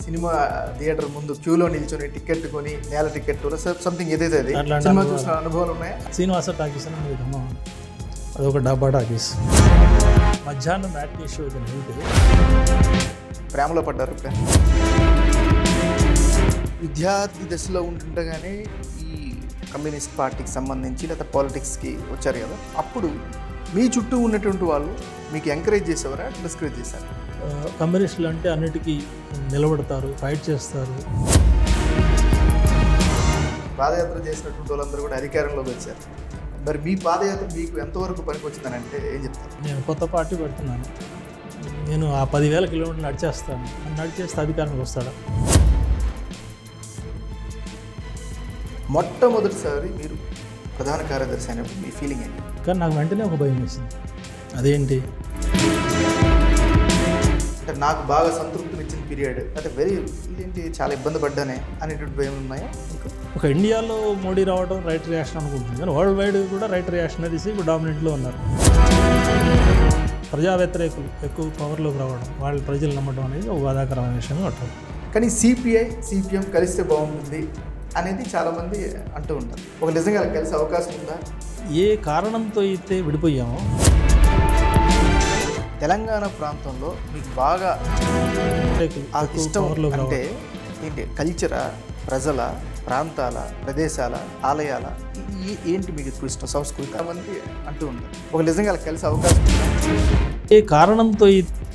Cinema theatre ముందు క్యూలో నిల్చొని టికెట్ కొని నేల టికెట్ సంథింగ్ ఏదైతే అది అట్లాంటి సినిమా అనుభవాలు. చూసిన అనుభవాలు ఉన్నాయా శ్రీనివాస టాకీస్ అని మనకి ఖమ్మం అదొక డబ్బా టాకీస్ మధ్యాహ్నం మ్యాట్నీ షో నైట్ ప్రేమలో పడ్డారు ఇప్పుడు. విద్యార్థి దశలో ఉంటుండగానే ఈ కమ్యూనిస్ట్ పార్టీకి సంబంధించి లేదా పాలిటిక్స్కి వచ్చారు కదా అప్పుడు మీ చుట్టూ ఉన్నటువంటి వాళ్ళు మీకు ఎంకరేజ్ చేసేవారా డిస్కరేజ్ చేశారు కమ్యూనిస్టులు అంటే అన్నిటికీ నిలబడతారు ఫైట్ చేస్తారు పాదయాత్ర చేసినటువంటి వాళ్ళందరూ కూడా అధికారంలోకి వచ్చారు మరి మీ పాదయాత్ర మీకు ఎంతవరకు పనికొచ్చిందని అంటే ఏం చెప్తారు నేను కొత్త పార్టీ పెడుతున్నాను నేను ఆ పదివేల కిలోమీటర్లు నడిచేస్తాను నన్ను నడిచేస్తే అధికారానికి వస్తాడా మొట్టమొదటిసారి మీరు ప్రధాన కార్యదర్శి అయినప్పుడు మీ ఫీలింగ్ ఏంటి కానీ నాకు వెంటనే ఒక భయం వేసింది అదేంటి అంటే నాకు బాగా సంతృప్తినిచ్చిన పీరియడ్ అంటే వెరీ ఇదేంటి చాలా ఇబ్బంది పడ్డానే అనేటువంటి భయం ఉన్నాయా మీకు ఒక ఇండియాలో మోడీ రావడం రైట్ రియాక్షన్ అనుకుంటుంది కానీ వరల్డ్ వైడ్ కూడా రైట్ రియాక్షనరీస్ ఇప్పుడు డామినెంట్లో ఉన్నారు ప్రజా వ్యతిరేకులు ఎక్కువ పవర్లోకి రావడం వాళ్ళ ప్రజలు నమ్మడం అనేది ఒక బాధాకరమైన విషయం ఉంటుంది కానీ సిపిఐ సిపిఎం కలిస్తే బాగుంటుంది అనేది చాలామంది అంటూ ఉంటారు ఒక నిజంగా అలా కలిసే అవకాశం ఉందా ఏ కారణంతో అయితే విడిపోయామో తెలంగాణ ప్రాంతంలో మీకు బాగా వ్యతిరేకులు ఆ ఎక్కువ ఇష్టం పవర్లోకి అంటే రావడం ఏంటి కల్చరా ప్రజల ప్రాంతాల ప్రదేశాల ఆలయాల ఈ- ఈ- ఏంటి మీకు ఎక్కువ ఇష్టం సంస్కృతి మంది అంటూ ఉంటారు ఒక నిజంగా అలా కలిసే అవకాశం ఉందా ఏ కారణంతో అయితే